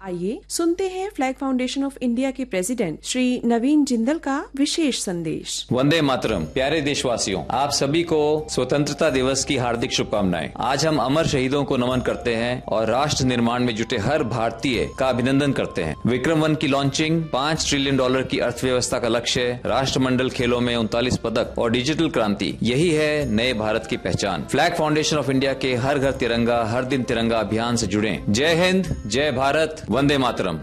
आइए सुनते हैं फ्लैग फाउंडेशन ऑफ इंडिया के प्रेसिडेंट श्री नवीन जिंदल का विशेष संदेश वंदे मातरम प्यारे देशवासियों आप सभी को स्वतंत्रता दिवस की हार्दिक शुभकामनाएं आज हम अमर शहीदों को नमन करते हैं और राष्ट्र निर्माण में जुटे हर भारतीय का अभिनंदन करते हैं विक्रम वन की लॉन्चिंग पाँच ट्रिलियन डॉलर की अर्थव्यवस्था का लक्ष्य राष्ट्रमंडल खेलों में उनतालीस पदक और डिजिटल क्रांति यही है नए भारत की पहचान फ्लैग फाउंडेशन ऑफ इंडिया के हर घर तिरंगा हर दिन तिरंगा अभियान से जुड़े जय हिंद जय भारत वंदे मातरम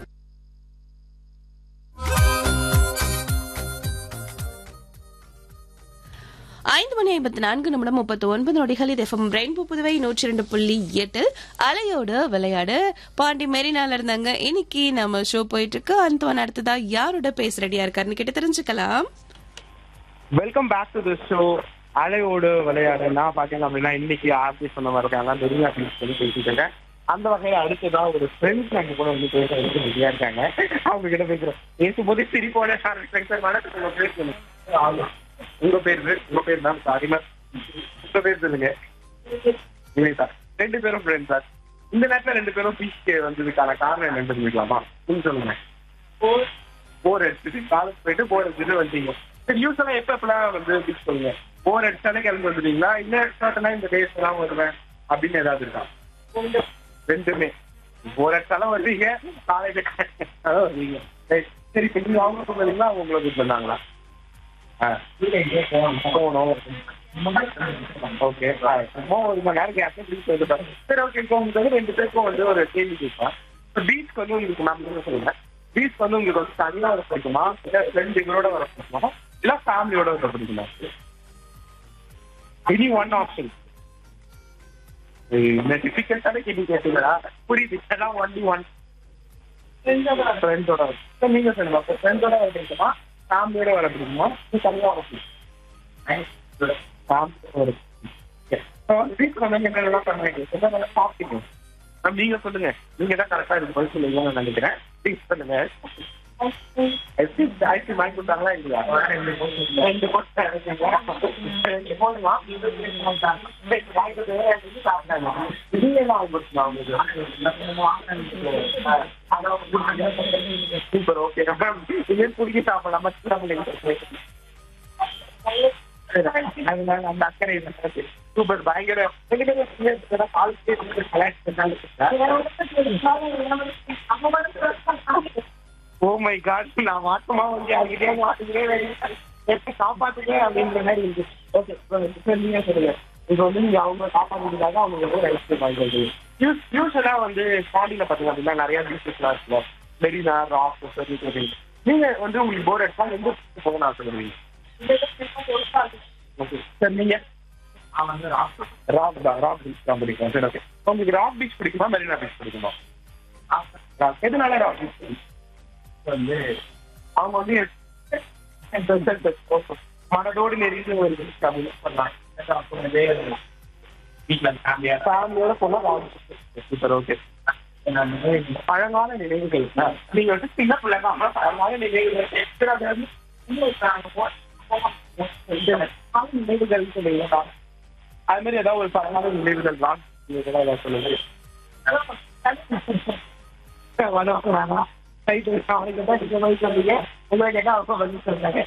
ஐந்து மணி ஐம்பத்தி நான்கு நிமிடம் முப்பத்தி ஒன்பது நொடிகள் இது எஃப்எம் ரெயின்போ புதுவை நூற்றி ரெண்டு புள்ளி எட்டில் அலையோட விளையாடு பாண்டி மெரினால இருந்தாங்க இன்னைக்கு நம்ம ஷோ போயிட்டு இருக்கு அந்தவன் அடுத்ததா யாரோட பேச ரெடியா இருக்காருன்னு கேட்டு தெரிஞ்சுக்கலாம் welcome back to the show அலையோடு விளையாடு நான் பாத்தீங்க அப்படின்னா இன்னைக்கு ஆர்டி சொன்ன மாதிரி இருக்காங்க மெரினா அப்படின்னு சொல்லி பேசிட்டு இருக்கேன் அந்த வகையில அடுத்ததா ஒரு ஃப்ரெண்ட்ஸ் நம்ம கூட வந்து பேசுறதுக்கு ரெடியா இருக்காங்க அவங்க கிட்ட பேசுறோம் பேசும்போது சிரிப்போட சார் சார் வணக்கம் உங்க பேர் சொல்லுங்க ஆமா. உங்க பேர் உங்க பேர் தான் சாரி மேம் உங்க பேர் சொல்லுங்க வினிதா ரெண்டு பேரும் ஃப்ரெண்ட் சார் இந்த நேரத்துல ரெண்டு பேரும் பீச்சுக்கு வந்ததுக்கான காரணம் என்னன்னு தெரிஞ்சுக்கலாமா நீங்க சொல்லுங்க போர் அடிச்சுட்டு காலேஜ் போயிட்டு போர் அடிச்சுட்டு வந்தீங்க சரி யூஸ்வலா எப்ப எப்பெல்லாம் வந்து பீச் சொல்லுங்க போர் அடிச்சாலே கிளம்பி வந்துடுவீங்களா இல்ல ஷார்ட்னா இந்த டேஸ் எல்லாம் வருவேன் அப்படின்னு ஏதாவது இருக்கா ரெண்டுமே போர் அடிச்சாலும் வருவீங்க காலேஜ் வருவீங்க சரி, சரி இப்ப நீங்க அவங்க சொன்னீங்களா அவங்க உங்களை கூப்பிட்டு வந்தாங்களா ஆ. போகணும் ஓகே சும்மா ஒரு மணி நேரம் கேப் பீச் வந்து பாருங்க. சரி ஓகே இப்போ உங்களுக்கு வந்து ரெண்டு பேருக்கும் வந்து ஒரு கேள்வி கேட்பேன் பீச் வந்து உங்களுக்கு நான் என்ன சொல்லுங்க பீச் வந்து உங்களுக்கு வந்து தனியா வர பிடிக்குமா இல்ல ஃப்ரெண்டுகளோட வர பிடிக்குமா இல்ல ஃபேமிலியோட வர பிடிக்குமா எனி ஒன் ஆப்ஷன் இந்த டிஃபிகல்ட்டான கேள்வி கேட்டீங்களா புரியுது இதெல்லாம் ஒன்லி ஒன் ஃப்ரெண்ட்ஸோட சரி நீங்க சொல்லுங்க அப்போ ஃப்ரெண்ட்ஸோட வர பிடிக்குமா ஃபேமிலியோட வர பிடிக்குமா இல்ல தனியா வர பிடிக்குமா ஃபேமிலியோட வர வீட்டுக்கு வந்து என்னென்னலாம் பண்ணுவீங்க என்னென்ன சாப்பிட்டீங்க மேம் நீங்க சொல்லுங்க நீங்க தான் கரெக்டா இதுக்கு பதில் சொல்லுவீங்கன்னு நினைக்கிறேன் ப்ளீஸ் சொல்லுங்க எப்படி ஐசி வாங்கி கொடுத்தாங்களா இல்லையா ரெண்டு போட்டு ரெண்டு போடுமா சூப்பர் ஓகே மேம் இதே பிடிக்க சாப்பிடலாம் அதனால அந்த அக்கறை சூப்பர் பயங்கர கால் ஓ மை காட் நான் மாட்டமா வந்து யார்கிட்டயே மாட்டுக்கிறே எப்படி காப்பாத்துக்கிறேன் அப்படின்ற மாதிரி இருக்கு ஓகே நீங்க சொல்லுங்க இப்போ வந்து நீங்க அவங்க காப்பாத்துறதுக்காக அவங்க வந்து ரைஸ் வாங்கிக்கிறது யூஸ் யூஸ்வலா வந்து பாடியில பாத்தீங்க அப்படின்னா நிறைய பீச்சஸ்லாம் இருக்கும் மெரினா ராக் சரி நீங்க வந்து உங்களுக்கு போர் அடிச்சா எந்த beach போக நான் சொல்லுவீங்க ஓகே சார் நீங்க ராக் தான் ராக் பீச் தான் பிடிக்கும் சரி ஓகே உங்களுக்கு ராக் பீச் பிடிக்குமா மெரினா பீச் பிடிக்குமா ராக் எதனால ராக் பீச் பிடிக்கும் வந்து அவங்க வந்து மனதோடு நெருங்கி ஒரு பீச் அப்படின்னு பண்ணலாம் ஃபேமிலியோட போனா சூப்பர் ஓகே பழங்கால நினைவுகள் நீங்க வந்து சின்ன பிள்ளைங்க அம்மா பழங்கால நினைவுகள் சரி, அது வந்து இன்னும் நாங்க போ- போக- பழங்கால நினைவுகள் சொல்லுவீங்களா அது மாதிரி ஏதாவது ஒரு பழங்கால நினைவுகள் ராக் ஏதாவது சொல்லுங்க வணக்கம் வேணாம் ரைட் அவனுக்கு தான் இந்த மாதிரி சொன்னீங்க உங்களை கேட்டா அவங்க வந்து சொன்னாங்க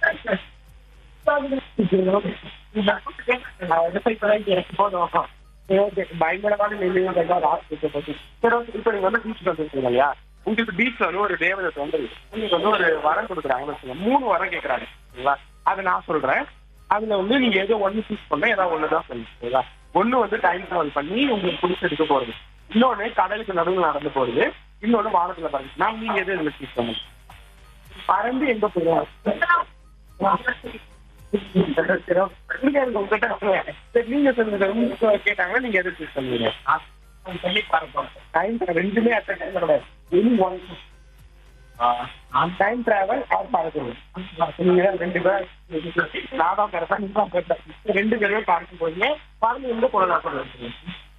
பயங்கரமான நிலைமைகள் தான் ராக் பத்தி சரி okay, இப்ப நீங்க வந்து பீச் வந்துருக்கீங்க இல்லையா உங்களுக்கு பீச்ல வந்து ஒரு தேவதை வந்து உங்களுக்கு வந்து ஒரு வரம் கொடுக்குறாங்கன்னு வச்சுக்கோங்க மூணு வரம் கேட்கறாங்க சரிங்களா அதை நான் சொல்றேன் அதுல வந்து நீங்க ஏதோ ஒண்ணு சூஸ் பண்ண ஏதாவது ஒண்ணுதான் சொல்லுங்க சரிங்களா ஒண்ணு வந்து டைம் ட்ராவல் பண்ணி உங்களுக்கு பிடிச்சதுக்கு போறது இன்னொன்னு கடலுக்கு நடுவில் நடந்து போறது இன்னொன்னு வானத்துல பறந்து நான் நீங்க எது இதுல சூஸ் பண்ணுங்க பறந்து எங்க போயிடும் நீங்க சொல்லுங்க உங்களுக்கு கேட்டாங்கன்னா நீங்க எது சூஸ் பண்ணுவீங்க டைம் ரெண்டுமே அட் டைம் கிடையாது any one time travel or பறக்குது நீங்க ரெண்டு பேர் நான் தான் கரெக்டா நீங்க தான் கரெக்டா ரெண்டு பேருமே பார்க்க போறீங்க பறந்து எங்க போகலாம் சொல்லுங்க